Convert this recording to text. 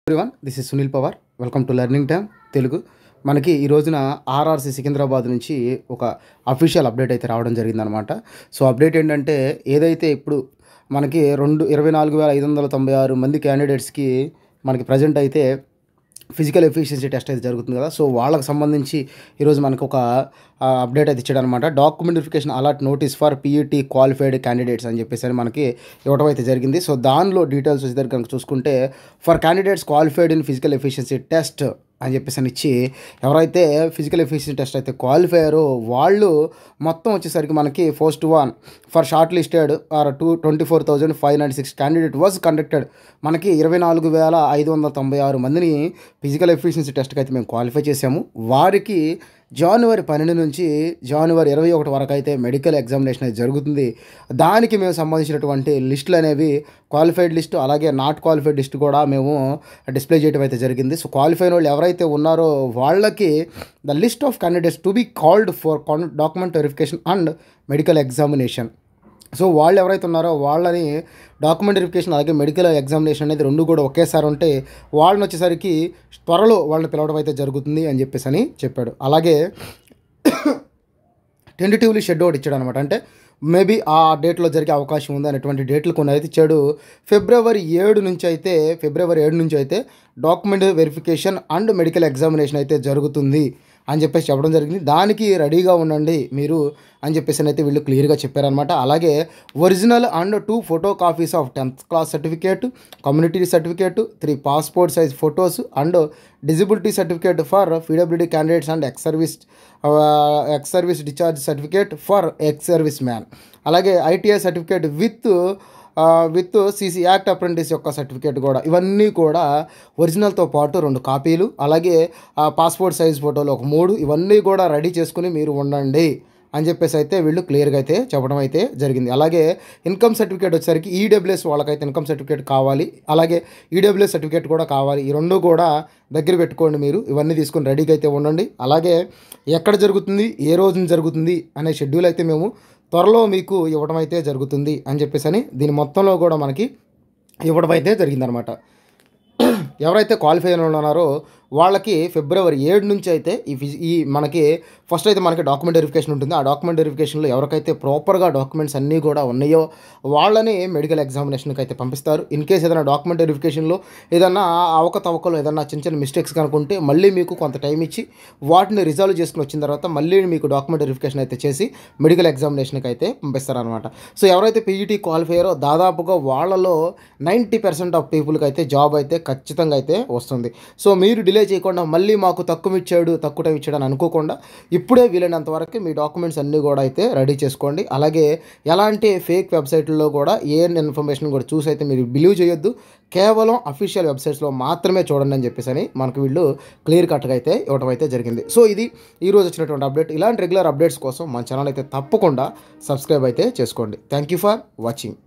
everyone this is Sunil Pawar welcome to learning time Telugu మనకి ఈ రోజున ఆర్ఆర్సీ సికింద్రాబాద్ నుంచి ఒక అఫీషియల్ అప్డేట్ అయితే రావడం జరిగిందనమాట సో అప్డేట్ ఏంటంటే ఏదైతే ఇప్పుడు మనకి రెండు ఇరవై నాలుగు వేల ఐదు వందల తొంభై ఆరు మంది క్యాండిడేట్స్కి మనకి ప్రజెంట్ అయితే ఫిజికల్ ఎఫిషియన్సీ టెస్ట్ అయితే జరుగుతుంది కదా సో వాళ్ళకి సంబంధించి ఈరోజు మనకు ఒక అప్డేట్ అయితే ఇచ్చాడు అనమాట document verification alert notice for PET qualified candidates అని చెప్పేసి అని మనకి ఇవ్వడం అయితే జరిగింది సో దానిలో డీటెయిల్స్ వచ్చేసరికి కనుక చూసుకుంటే for candidates qualified in physical efficiency test అని చెప్పేసి అని ఇచ్చి ఎవరైతే ఫిజికల్ ఎఫిషియన్సీ టెస్ట్ అయితే క్వాలిఫై అయ్యారో వాళ్ళు మొత్తం వచ్చేసరికి మనకి first one for shortlisted are two twenty four thousand five ninety six candidate was conducted మనకి ఇరవై నాలుగు వేల ఐదు వందల తొంభై ఆరు మందిని ఫిజికల్ ఎఫిషియన్సీ టెస్ట్కి అయితే మేము క్వాలిఫై చేసాము వారికి జనవరి పన్నెండు నుంచి జనవరి ఇరవై ఒకటి వరకు అయితే మెడికల్ ఎగ్జామినేషన్ అయితే జరుగుతుంది దానికి మేము సంబంధించినటువంటి లిస్టులు అనేవి క్వాలిఫైడ్ లిస్ట్ అలాగే నాట్ క్వాలిఫైడ్ లిస్ట్ కూడా మేము డిస్ప్లే చేయడం అయితే జరిగింది సో క్వాలిఫైడ్ వాళ్ళు ఎవరైతే ఉన్నారో వాళ్ళకి the list of candidates to be called for document verification and medical examination so వాళ్ళు ఎవరైతే ఉన్నారో వాళ్ళని డాక్యుమెంట్ వెరిఫికేషన్ అలాగే మెడికల్ ఎగ్జామినేషన్ అనేది రెండు కూడా ఒకేసారి ఉంటే వాళ్ళని వచ్చేసరికి త్వరలో వాళ్ళని పిలవడం అయితే జరుగుతుంది అని చెప్పేసి అని చెప్పాడు అలాగే టెంటేటివ్లీ షెడ్ అవుట్ ఇచ్చాడు అనమాట అంటే మేబీ ఆ డేట్లో జరిగే అవకాశం ఉంది అనేటువంటి డేట్లు కొన్ని అయితే ఇచ్చాడు ఫిబ్రవరి ఏడు నుంచి అయితే ఫిబ్రవరి ఏడు నుంచి అయితే document verification and medical examination అయితే జరుగుతుంది అని చెప్పేసి చెప్పడం జరిగింది దానికి రెడీగా ఉండండి మీరు అని చెప్పేసి అయితే వీళ్ళు క్లియర్గా చెప్పారనమాట అలాగే original and two photo copies of tenth class certificate community certificate three passport size photos and disability certificate for PWD candidates and ex service ex service discharge certificate for ex service man అలాగే ITI certificate with with CC act apprentice యొక్క certificate కూడా ఇవన్నీ కూడా ఒరిజినల్తో పాటు రెండు కాపీలు అలాగే passport size ఫోటోలు ఒక మూడు ఇవన్నీ కూడా రెడీ చేసుకుని మీరు ఉండండి అని చెప్పేసి అయితే వీళ్ళు క్లియర్గా అయితే చెప్పడం అయితే జరిగింది అలాగే ఇన్కమ్ సర్టిఫికేట్ వచ్చేసరికి ఈడబ్ల్యూఎస్ వాళ్ళకైతే ఇన్కమ్ సర్టిఫికేట్ కావాలి అలాగే ఈడబ్ల్యూఎస్ సర్టిఫికేట్ కూడా కావాలి ఈ రెండు కూడా దగ్గర పెట్టుకోండి మీరు ఇవన్నీ తీసుకొని రెడీగా అయితే ఉండండి అలాగే ఎక్కడ జరుగుతుంది ఏ రోజున జరుగుతుంది అనే షెడ్యూల్ అయితే మేము త్వరలో మీకు ఇవ్వడం అయితే జరుగుతుంది అని చెప్పేసి అని దీని మొత్తంలో కూడా మనకి ఇవ్వడం అయితే జరిగిందనమాట ఎవరైతే క్వాలిఫై అయిన వాళ్ళు ఉన్నారో వాళ్ళకి ఫిబ్రవరి ఏడు నుంచి అయితే ఈ ఫిజి ఈ మనకి ఫస్ట్ అయితే మనకి డాక్యుమెంట్ వెరిఫికేషన్ ఉంటుంది ఆ డాక్యుమెంట్ వెరిఫికేషన్లో ఎవరికైతే ప్రాపర్గా డాక్యుమెంట్స్ అన్నీ కూడా ఉన్నాయో వాళ్ళని మెడికల్ ఎగ్జామినేషన్కి అయితే పంపిస్తారు ఇన్ కేస్ ఏదైనా డాక్యుమెంట్ వెరిఫికేషన్లో ఏదైనా అవకతవకలు ఏదైనా చిన్న చిన్న మిస్టేక్స్ కనుకుంటే మళ్ళీ మీకు కొంత టైం ఇచ్చి వాటిని రిజాల్వ్ చేసుకుని వచ్చిన తర్వాత మళ్ళీ మీకు డాక్యుమెంట్ వెరిఫికేషన్ అయితే చేసి మెడికల్ ఎగ్జామినేషన్కి అయితే పంపిస్తారనమాట సో ఎవరైతే పీఈటీ క్వాలిఫై అయ్యారో దాదాపుగా వాళ్ళలో నైంటీ పర్సెంట్ ఆఫ్ పీపుల్కి అయితే జాబ్ అయితే ఖచ్చితంగా అయితే వస్తుంది సో మీరు డిలే చేయకుండా మళ్ళీ మాకు తక్కువ ఇచ్చాడు తక్కువ టైం ఇచ్చాడు అని అనుకోకుండా ఇప్పుడే వీలైనంత వరకు మీ డాక్యుమెంట్స్ అన్నీ కూడా అయితే రెడీ చేసుకోండి అలాగే ఎలాంటి ఫేక్ వెబ్సైట్లలో కూడా ఏ ఇన్ఫర్మేషన్ కూడా చూసి అయితే మీరు బిలీవ్ చేయొద్దు కేవలం అఫీషియల్ వెబ్సైట్స్లో మాత్రమే చూడండి అని చెప్పేసి అని మనకు వీళ్ళు క్లియర్ కట్గా అయితే ఇవ్వడం అయితే జరిగింది సో ఇది ఈ రోజు వచ్చినటువంటి అప్డేట్ ఇలాంటి రెగ్యులర్ అప్డేట్స్ కోసం మన ఛానల్ అయితే తప్పకుండా సబ్స్క్రైబ్ అయితే చేసుకోండి థ్యాంక్ యూ ఫర్ వాచింగ్